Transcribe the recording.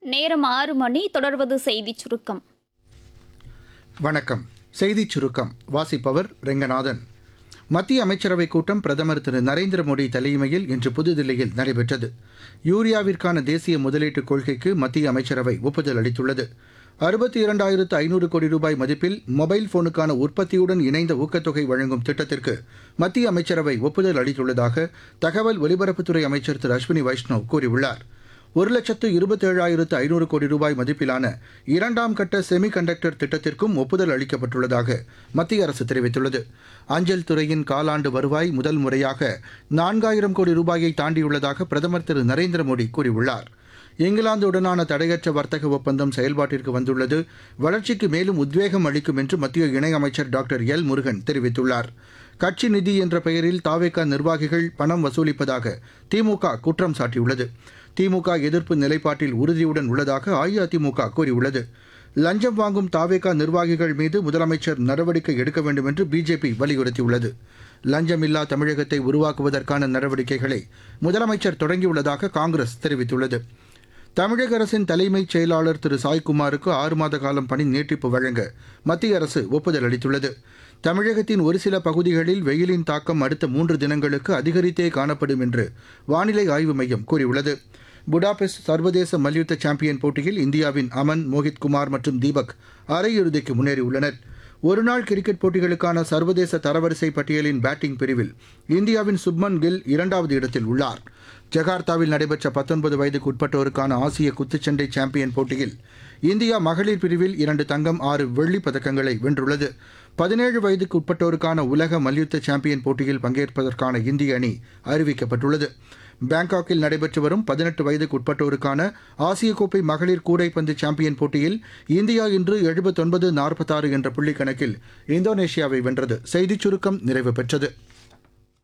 நேரம் ஆறு மணி தொடர்வது செய்திச் சுருக்கம் வணக்கம் செய்திச் சுருக்கம் வாசிப்பவர் ரெங்கநாதன் மத்திய அமைச்சரவைக் கூட்டம் பிரதமர் திரு நரேந்திர மோடி தலைமையில் இன்று புதுதில்லியில் நடைபெற்றது யூரியாவிற்கான தேசிய முதலீட்டுக் கொள்கைக்கு மத்திய அமைச்சரவை ஒப்புதல் அளித்துள்ளது அறுபத்தி இரண்டாயிரத்து ஐநூறு கோடி ரூபாய் மதிப்பில் மொபைல் போனுக்கான உற்பத்தியுடன் இணைந்த ஊக்கத்தொகை வழங்கும் திட்டத்திற்கு மத்திய அமைச்சரவை ஒப்புதல் அளித்துள்ளதாக தகவல் ஒலிபரப்புத்துறை அமைச்சர் திரு அஸ்வினி வைஷ்ணவ் கூறியுள்ளார் ஒரு லட்சத்து இருபத்தேழாயிரத்து ஐநூறு கோடி ரூபாய் மதிப்பிலான இரண்டாம் கட்ட செமி கண்டக்டர் திட்டத்திற்கும் ஒப்புதல் அளிக்கப்பட்டுள்ளதாக மத்திய அரசு தெரிவித்துள்ளது அஞ்சல் துறையின் காலாண்டு வருவாய் முதல் முறையாக நான்காயிரம் கோடி ரூபாயை தாண்டியுள்ளதாக பிரதமர் திரு நரேந்திர மோடி கூறியுள்ளார் இங்கிலாந்துடனான தடையற்ற வர்த்தக ஒப்பந்தம் செயல்பாட்டிற்கு வந்துள்ளது வளர்ச்சிக்கு மேலும் உத்வேகம் அளிக்கும் என்று மத்திய இணையமைச்சர் டாக்டர் எல் முருகன் தெரிவித்துள்ளார் கட்சி நிதி என்ற பெயரில் தாவேகா நிர்வாகிகள் பணம் வசூலிப்பதாக திமுக குற்றம் சாட்டியுள்ளது திமுக எதிர்ப்பு நிலைப்பாட்டில் உறுதியுடன் உள்ளதாக அஇஅதிமுக கூறியுள்ளது லஞ்சம் வாங்கும் தாவேகா நிர்வாகிகள் மீது முதலமைச்சர் நடவடிக்கை எடுக்க வேண்டும் என்று பிஜேபி வலியுறுத்தியுள்ளது லஞ்சமில்லா தமிழகத்தை உருவாக்குவதற்கான நடவடிக்கைகளை முதலமைச்சர் தொடங்கியுள்ளதாக காங்கிரஸ் தெரிவித்துள்ளது தமிழக அரசின் தலைமைச் செயலாளர் திரு சாய்குமாருக்கு ஆறு மாத காலம் பணி நீட்டிப்பு வழங்க மத்திய அரசு ஒப்புதல் அளித்துள்ளது தமிழகத்தின் ஒரு சில பகுதிகளில் வெயிலின் தாக்கம் அடுத்த மூன்று தினங்களுக்கு அதிகரித்தே காணப்படும் என்று வானிலை ஆய்வு மையம் கூறியுள்ளது புடாபெஸ்ட் சர்வதேச மல்யுத்த சாம்பியன் போட்டியில் இந்தியாவின் அமன் மோஹித் குமார் மற்றும் தீபக் அரையிறுதிக்கு முன்னேறியுள்ளனர் ஒருநாள் கிரிக்கெட் போட்டிகளுக்கான சர்வதேச தரவரிசை பட்டியலின் பேட்டிங் பிரிவில் இந்தியாவின் சுப்மன் கில் இரண்டாவது இடத்தில் உள்ளார் ஜகார்த்தாவில் நடைபெற்ற பத்தொன்பது வயதுக்கு உட்பட்டோருக்கான ஆசிய குத்துச்சண்டை சாம்பியன் போட்டியில் இந்தியா மகளிர் பிரிவில் இரண்டு தங்கம் ஆறு வெள்ளிப் பதக்கங்களை வென்றுள்ளது பதினேழு வயதுக்கு உட்பட்டோருக்கான உலக மல்யுத்த சாம்பியன் போட்டியில் பங்கேற்பதற்கான இந்திய அணி அறிவிக்கப்பட்டுள்ளது பாங்காக்கில் நடைபெற்று வரும் பதினெட்டு வயதுக்கு உட்பட்டோருக்கான ஆசிய கோப்பை மகளிர் கூடைப்பந்து சாம்பியன் போட்டியில் இந்தியா இன்று எழுபத்தொன்பது நாற்பத்தாறு என்ற புள்ளி கணக்கில் இந்தோனேஷியாவை வென்றது செய்திச் சுருக்கம் நிறைவு பெற்றது